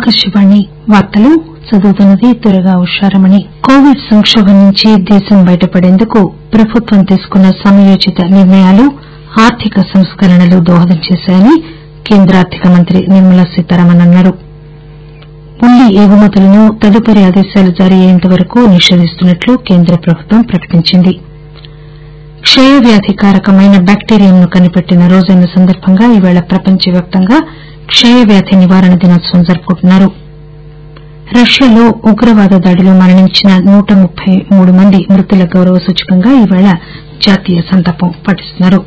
ఆకాశవాణి వార్తలు చదువుతున్నది దుర్గా ఉషారమణి కోవిడ్ సంకోభం నుంచి దేశం బయటపడేందుకు ప్రభుత్వం తీసుకున్న సమయోచిత నిర్ణయాలు ఆర్థిక సంస్కరణలు దోహదం చేశాయని కేంద్ర ఆర్థిక మంత్రి నిర్మలా సీతారామన్ అన్నారు ఉల్లి ఎగుమతులను తదుపరి ఆదేశాలు జారీ అయ్యేంత వరకు నిషేధిస్తున్నట్లు కేంద్ర ప్రభుత్వం ప్రకటించింది క్షయవ్యాధి కారకమైన బ్యాక్టీరియాను కనిపెట్టిన రోజైన సందర్బంగా ఈరోజు ప్రపంచవ్యాప్తంగా క్షయవ్యాధి నివారణ దినోత్సవం జరుపుకుంటున్నారు రష్యాలో ఉగ్రవాద దాడిలో మరణించిన నూట ముప్పై మూడు మంది మృతుల గౌరవ సూచకంగా ఈరోజు జాతీయ సంతాపం పాటిస్తున్నారు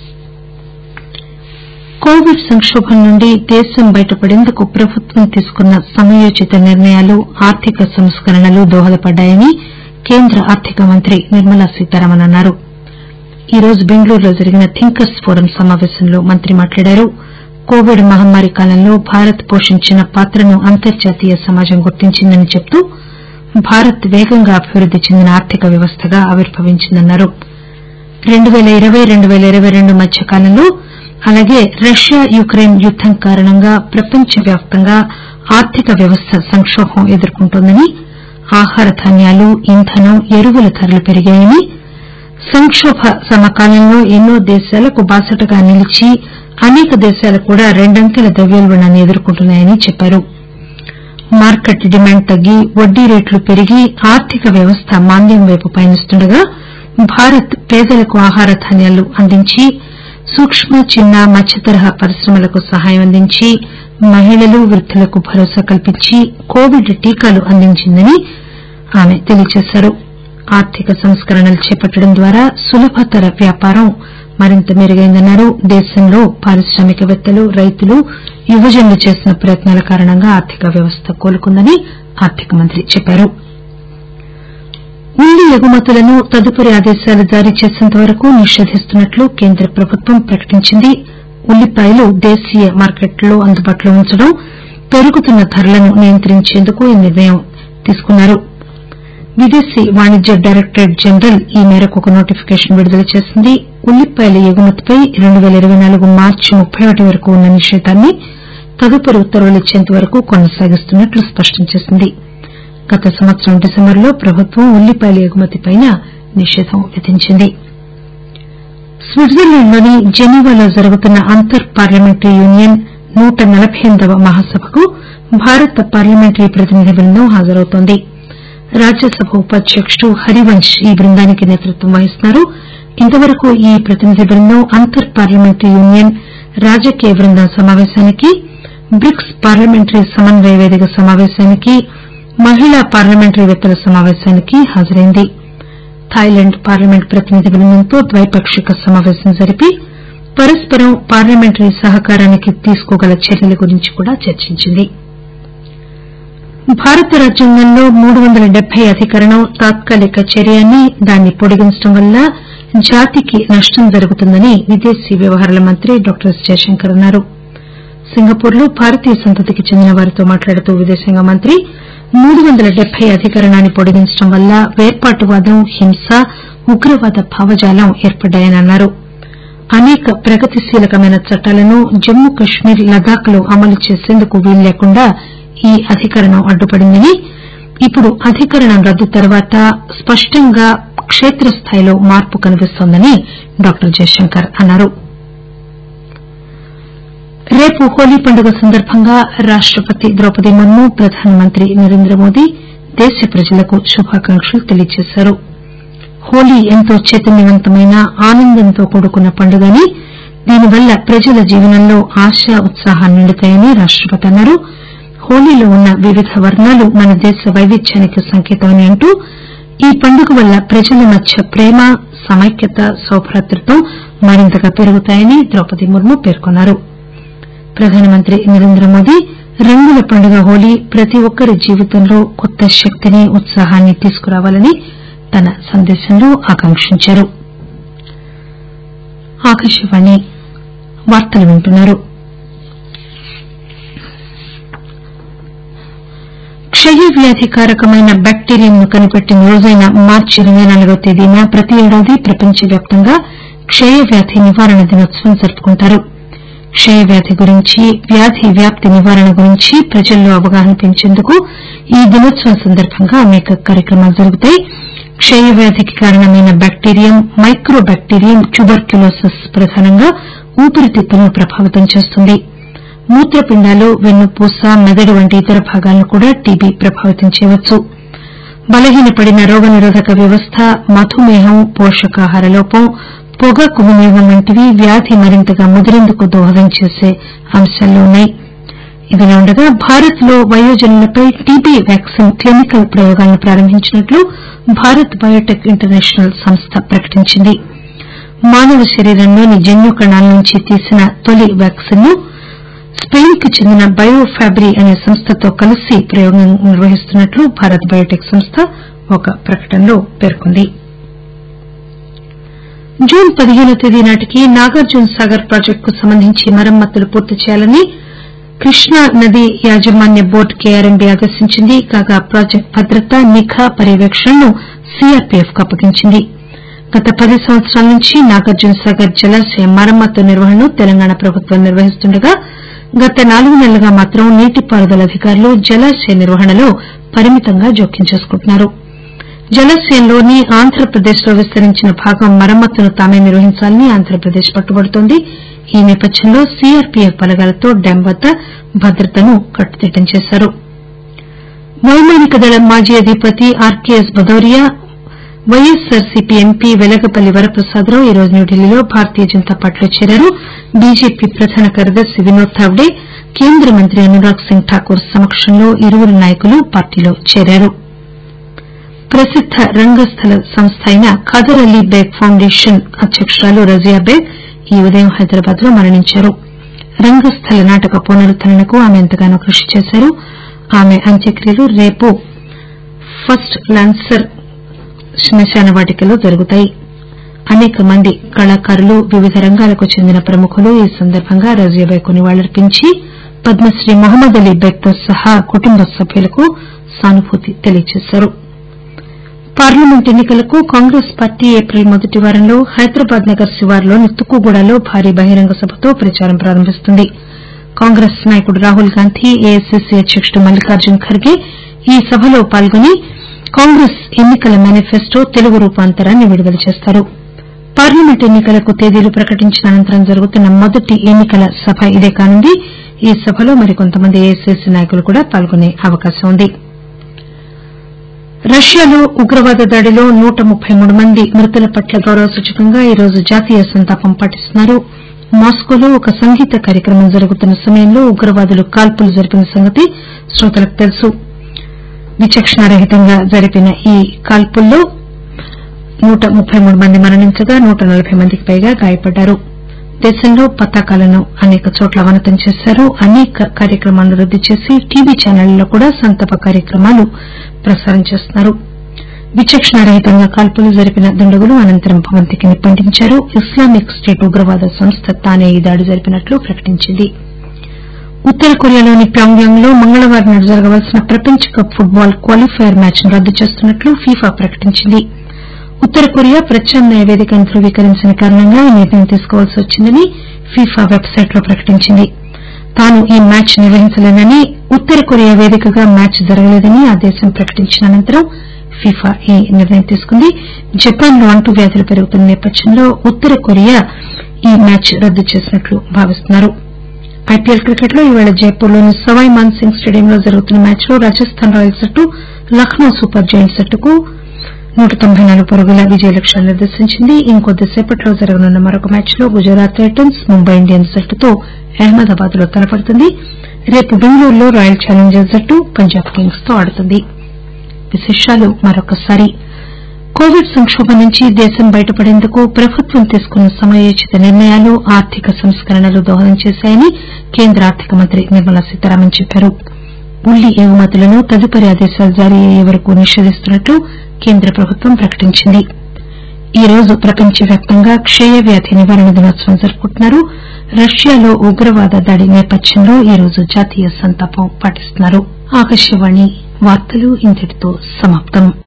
కోవిడ్ సంకోభం నుండి దేశం బయటపడేందుకు ప్రభుత్వం తీసుకున్న సమయోచిత నిర్ణయాలు ఆర్థిక సంస్కరణలు దోహదపడ్డాయని కేంద్ర ఆర్థిక మంత్రి నిర్మలా సీతారామన్ అన్నారు ఈరోజు బెంగళూరులో జరిగిన థింకర్స్ ఫోరం సమాపేశంలో మంత్రి మాట్లాడారు కోవిడ్ మహమ్మారి కాలంలో భారత్ పోషించిన పాత్రను అంతర్జాతీయ సమాజం గుర్తించిందని చెబుతూ భారత్ పేగంగా అభివృద్ది చెందిన ఆర్థిక వ్యవస్థగా ఆవిర్భవించిందన్నారు రెండు పేల ఇరవై రెండు పేల ఇరవై రెండు మధ్య కాలంలో అలాగే రష్యా యుక్రెయిన్ యుద్దం కారణంగా ప్రపంచవ్యాప్తంగా ఆర్థిక వ్యవస్థ సంకోభం ఎదుర్కొంటోందని ఆహార ధాన్యాలు ఇంధనం ఎరువుల ధరలు పెరిగాయని సంకోభ సమకాలంలో ఎన్నో దేశాలకు బాసటగా నిలిచి అనేక దేశాలు కూడా రెండంకెల ద్రవ్యోల్బణాన్ని ఎదుర్కొంటున్నాయని చెప్పారు మార్కెట్ డిమాండ్ తగ్గి వడ్డీ రేట్లు పెరిగి ఆర్థిక వ్యవస్థ మాంద్యం వైపు పయనిస్తుండగా భారత్ పేదలకు ఆహార ధాన్యాలు అందించి సూక్కు చిన్న మధ్యతరహా పరిశ్రమలకు సహాయం అందించి మహిళలు వృద్దులకు భరోసా కల్పించి కోవిడ్ టీకాలు అందించిందని ఆమె తెలియజేశారు ఆర్థిక సంస్కరణలు చేపట్టడం ద్వారా సులభతర వ్యాపారం మరింత మెరుగైందన్నారు దేశంలో పారిశ్రామికవేత్తలు రైతులు యువజనులు చేసిన ప్రయత్నాల కారణంగా ఆర్థిక వ్యవస్థ కోలుకుందని ఆర్థిక మంత్రి చెప్పారు ఉల్లి ఎగుమతులను తదుపరి ఆదేశాలు జారీ చేసేంత వరకు నిషేధిస్తున్నట్లు కేంద్ర ప్రభుత్వం ప్రకటించింది ఉల్లిపాయలు దేశీయ మార్కెట్లలో అందుబాటులో ఉంచడం పెరుగుతున్న ధరలను నియంత్రించేందుకు ఈ నిర్ణయం తీసుకున్నారు విదేశీ వాణిజ్య డైరెక్టరేట్ జనరల్ ఈ మేరకు ఒక నోటిఫికేషన్ విడుదల చేసింది ఉల్లిపాయల ఎగుమతిపై రెండు పేల ఇరవై నాలుగు మార్చి ముప్పై ఒకటి వరకు ఉన్న నిషేధాన్ని తదుపరి ఉత్తర్వులు ఇచ్చేంత వరకు కొనసాగిస్తున్నట్లు స్పష్టం చేసింది గత సంవత్సరం డిసెంబరులో ప్రభుత్వం ఉల్లిపాయల ఎగుమతిపై నిషేధం విధించింది స్విట్జర్లాండ్లోని జెనీవాలో జరుగుతున్న అంతర్ పార్లమెంటరీ యూనియన్ నూట నలబై ఎనిమిదవ మహాసభకు భారత పార్లమెంటరీ ప్రతినిధి బృందం హాజరవుతోంది రాజ్యసభ ఉపాధ్యకుడు హరివంశ్ ఈ బృందానికి నేతృత్వం వహిస్తున్నారు ఇంతవరకు ఈ ప్రతినిధి బృందం అంతర్ పార్లమెంటరీ యూనియన్ రాజకీయ బృందం సమాపేశానికి బ్రిక్స్ పార్లమెంటరీ సమన్వయ పేదిక సమాపేశానికి మహిళా పార్లమెంటరీవేత్తల సమాపేశానికి హాజరైంది థాయిలాండ్ పార్లమెంట్ ప్రతినిధి బృందంతో ద్వైపాక్షిక సమాపేశం జరిపి పరస్పరం పార్లమెంటరీ సహకారానికి తీసుకోగల చర్యల గురించి కూడా చర్చించింది భారత రాజ్యాంగంలో మూడు వందల డెబ్బై అధికరణం తాత్కాలిక చర్య అని దాన్ని పొడిగించడం వల్ల జాతికి నష్టం జరుగుతుందని విదేశీ వ్యవహారాల మంత్రి డాక్టర్ ఎస్ జయశంకర్ అన్నారు సింగపూర్ లో భారతీయ సంతతికి చెందిన వారితో మాట్లాడుతూ విదేశాంగ మంత్రి మూడు వందల డెబ్బై అధికరణాన్ని పొడిగించడం వల్ల పేర్పాటువాదం హింస ఉగ్రవాద భావజాలం ఏర్పడ్డాయని అన్నారు అనేక ప్రగతిశీలకమైన చట్టాలను జమ్మూ కశ్మీర్ లదాఖ్ లో అమలు చేసేందుకు వీలు లేకుండా ఈ అధికరణం అడ్డుపడిందని ఇప్పుడు అధికరణం రద్దు తర్వాత స్పష్టంగా కేత్రస్థాయిలో మార్పు కనిపిస్తోందని డాక్టర్ జయశంకర్ అన్నారు రేపు హోలీ పండుగ సందర్బంగా రాష్టపతి ద్రౌపది ముర్ము ప్రధానమంత్రి నరేంద్ర మోదీ దేశ ప్రజలకు శుభాకాంక్షలు తెలియజేశారు హోలీ ఎంతో చైతన్యవంతమైన ఆనందంతో కూడుకున్న పండుగ అని దీనివల్ల ప్రజల జీవనంలో ఆశ ఉత్సాహాలు నిండుతాయని రాష్టపతి అన్నారు హోలీలో ఉన్న వివిధ వర్ణాలు మన దేశ వైవిధ్యానికి సంకేతమని అంటూ ఈ పండుగ వల్ల ప్రజల మధ్య ప్రేమ సమైక్యత సౌభ్రాతృత్వం మరింతగా పెరుగుతాయని ద్రౌపది ముర్ము పేర్కొన్నారు ప్రధానమంత్రి నరేంద్ర మోదీ రంగుల పండుగ హోలీ ప్రతి ఒక్కరి జీవితంలో కొత్త శక్తిని ఉత్సాహాన్ని తీసుకురావాలని తన సందేశంలో ఆకాంక్షించారు క్షయవ్యాధి కారకమైన బ్యాక్టీరియాను కనిపెట్టిన రోజైన మార్చి ఇరవై నాలుగవ తేదీన ప్రతి ఏడాది ప్రపంచవ్యాప్తంగా క్షయవ్యాధి నివారణ దినోత్సవం జరుపుకుంటారు క్షయవ్యాధి గురించి వ్యాధి వ్యాప్తి నివారణ గురించి ప్రజల్లో అవగాహన పెంచేందుకు ఈ దినోత్సవం సందర్భంగా అనేక కార్యక్రమాలు జరుగుతాయి క్షయవ్యాధికి కారణమైన బ్యాక్టీరియం మైక్రో బ్యాక్టీరియం ట్యూబర్క్యులోసిస్ ప్రధానంగా ఊపిరితిత్తులను ప్రభావితం చేస్తుంది మూత్రపిండాలు వెన్నుపూస మెదడు వంటి ఇతర భాగాలను కూడా టీబీ ప్రభావితం చేయవచ్చు బలహీనపడిన రోగనిరోధక వ్యవస్థ మధుమేహం పోషకాహార లోపం పొగాకు వినియోగం వంటివి వ్యాధి మరింతగా ముదిరేందుకు దోహదం చేసే అంశాల్లో ఉన్నాయి ఇదిలా ఉండగా భారత్ లో వయోజనులపై టీబీ వ్యాక్సిన్ క్లినికల్ ప్రయోగాలను ప్రారంభించినట్లు భారత్ బయోటెక్ ఇంటర్నేషనల్ సంస్థ ప్రకటించింది మానవ శరీరంలోని జన్యు కణాల నుంచి తీసిన తొలి వ్యాక్సిన్ ను స్పెయిన్ కు చెందిన బయోఫాబ్రీ అనే సంస్థతో కలిసి ప్రయోగం నిర్వహిస్తున్నట్లు భారత్ బయోటెక్ సంస్థ ఒక ప్రకటనలో పేర్కొంది జూన్ పదిహేనో తేదీ నాటికి నాగార్జున సాగర్ ప్రాజెక్టుకు సంబంధించి మరమ్మతులు పూర్తి చేయాలని కృష్ణా నదీ యాజమాన్య బోర్డు కేఆర్ఎంబీ ఆదేశించింది కాగా ప్రాజెక్టు భద్రత నిఘా పర్యవేక్షణను సీఆర్పీఎఫ్ కు అప్పగించింది గత పది సంవత్సరాల నుంచి నాగార్జున సాగర్ జలాశయ మరమ్మతు నిర్వహణను తెలంగాణ ప్రభుత్వం నిర్వహిస్తుండగా గత నాలుగు నెలలుగా మాత్రం నీటిపారుదల అధికారులు జలాశయ నిర్వహణలో పరిమితంగా జోక్యం చేసుకుంటున్నారు జలాశయంలోని ఆంధ్రప్రదేశ్ లో విస్తరించిన భాగం మరమ్మతును తామే నిర్వహించాలని ఆంధ్రప్రదేశ్ పట్టుబడుతోంది ఈ నేపథ్యంలో సీఆర్పీఎఫ్ బలగాలతో డ్యాం వద్ద భద్రతను కట్టుదిట్టం చేశారు వైమానిక దళ మాజీ అధిపతి RKS Bhadauria YSRCP MP Velagapalli Varaprasada Rao ఈ రోజు న్యూఢిల్లీలో భారతీయ జనతా పార్టీలో చేరారు బీజేపీ ప్రధాన కార్యదర్శి వినోద్ తావ్డే కేంద్ర మంత్రి అనురాగ్ సింగ్ ఠాకూర్ సమక్షంలో ఇరువురు నాయకులు పార్టీలో చేరారు ప్రసిద్ద రంగస్థల సంస్థ అయిన ఖదర్ అలీ బేగ్ ఫౌండేషన్ అధ్యకురాలు రజియా బేగ్ ఈ ఉదయం హైదరాబాద్ లో మరణించారు రంగస్థల నాటక పునరుద్దరణకు ఆమె ఎంతగానో కృషి చేశారు ఆమె అంత్యక్రియలు రేపు ఫస్ట్ లాన్సర్ శ్మశాన వాటికలో జరుగుతాయి అనేక మంది కళాకారులు వివిధ రంగాలకు చెందిన ప్రముఖులు ఈ సందర్భంగా రజియాబేగ్ కు నివాళులర్పించి పద్మశ్రీ మొహమ్మద్ అలీ బేగ్ తో సహా కుటుంబ సభ్యులకు సానుభూతి తెలియజేశారు పార్లమెంట్ ఎన్ని కలకు కాంగ్రెస్ పార్టీ ఏప్రిల్ మొదటి వారంలో హైదరాబాద్ నగర్ శివారులోని తుక్కుగూడలో భారీ బహిరంగ సభతో ప్రచారం ప్రారంభిస్తుంది కాంగ్రెస్ నాయకుడు రాహుల్ గాంధీ ఏఐసీసీ అధ్యకుడు మల్లికార్జున్ ఖర్గే ఈ సభలో పాల్గొని కాంగ్రెస్ ఎన్ని కల మేనిఫెస్టో తెలుగు రూపాంతరాన్ని విడుదల చేస్తారు పార్లమెంట్ ఎన్ని కలకు తేదీలు ప్రకటించిన అనంతరం జరుగుతున్న మొదటి ఎన్ని కల సభ ఇదే కానుంది ఈ సభలో మరికొంతమంది ఏఐసీసీ నాయకులు కూడా పాల్గొనే అవకాశం ఉంది రష్యాలో ఉగ్రవాద దాడిలో నూట ముప్పై మూడు మంది మృతుల పట్ల గౌరవ సూచకంగా ఈ రోజు జాతీయ సంతాపం పాటిస్తున్నారు మాస్కోలో ఒక సంగీత కార్యక్రమం జరుగుతున్న సమయంలో ఉగ్రవాదులు కాల్పులు జరిపిన సంగతి శ్రోతలకు తెలుసు విచక్షణారహితంగా జరిపిన ఈ కాల్పుల్లో నూట ముప్పై మూడు మంది మరణించగా నూట నలబై మందికి పైగా గాయపడ్డారు దేశంలో పతాకాలను అనేక చోట్ల అవనతం చేశారు అనేక కార్యక్రమాలను రద్దు చేసి టీవీ ఛానళ్లలో కూడా సంతాప కార్యక్రమాలు ప్రసారం చేస్తున్నారు విచక్షణారహితంగా కాల్పులు జరిపిన దుండగులు అనంతరం భవంతికి నిప్పంటించారు ఇస్లామిక్ స్టేట్ ఉగ్రవాద సంస్థ తానే ఈ దాడి జరిపినట్లు ప్రకటించింది ఉత్తర కొరియాలోని ప్యోంగ్యాంగ్ లో మంగళవారం నాడు జరగవలసిన ప్రపంచ cup football qualifier match ను రద్దు చేస్తున్నట్లు ఫీఫా ప్రకటించింది ఉత్తర కొరియా ప్రత్యామ్నాయ వేదికను ధృవీకరించిన కారణంగా ఈ నిర్ణయం తీసుకోవాల్సి వచ్చిందని ఫీఫా వెబ్సైట్ లో ప్రకటించింది తాను ఈ మ్యాచ్ నిర్వహించలేనని ఉత్తర కొరియా వేదికగా మ్యాచ్ జరగలేదని ఆ దేశం ప్రకటించిన అనంతరం ఫీఫా ఈ నిర్ణయం తీసుకుంది జపాన్ లో అంటువ్యాధులు పెరుగుతున్న నేపథ్యంలో ఉత్తర కొరియా ఈ మ్యాచ్ రద్దు చేసినట్లు భావిస్తున్నారు ఐపీఎల్ క్రికెట్ లో ఈరోజు జైపూర్ లోని సవాయ్ మాన్ సింగ్ స్టేడియంలో జరుగుతున్న మ్యాచ్ లో రాజస్థాన్ రాయల్స్ జట్టు లక్నో సూపర్ జెయింట్స్ జట్టుకు నూట తొంభై నాలుగు పరుగుల విజయ లక్ష్యాన్ని నిర్దేశించింది ఇంకొద్దిసేపట్లో జరగనున్న మరొక మ్యాచ్ లో గుజరాత్ టైటన్స్ ముంబై ఇండియన్స్ జట్టుతో అహ్మదాబాద్ లో తలపడుతుంది రేపు బెంగళూరులో రాయల్ ఛాలెంజర్స్ జట్టు పంజాబ్ కింగ్స్ తో ఆడుతుంది విశేషాలు మరొకసారి కోవిడ్ సంకోభం నుంచి దేశం బయటపడేందుకు ప్రభుత్వం తీసుకున్న సమయోచిత నిర్ణయాలు ఆర్థిక సంస్కరణలు దోహదం చేశాయని కేంద్ర ఆర్థిక మంత్రి నిర్మలా సీతారామన్ చెప్పారు ఉల్లి ఎగుమతులను తదుపరి ఆదేశాలు జారీ అయ్యే వరకు నిషేధిస్తున్నట్లు కేంద్ర ప్రభుత్వం ప్రకటించింది ఈ రోజు ప్రపంచవ్యాప్తంగా క్షయ వ్యాధి నివారణ దినోత్సవం జరుపుకుంటున్నారు రష్యాలో ఉగ్రవాద దాడి నేపథ్యంలో ఈ రోజు జాతీయ సంతాపం పాటిస్తున్నారు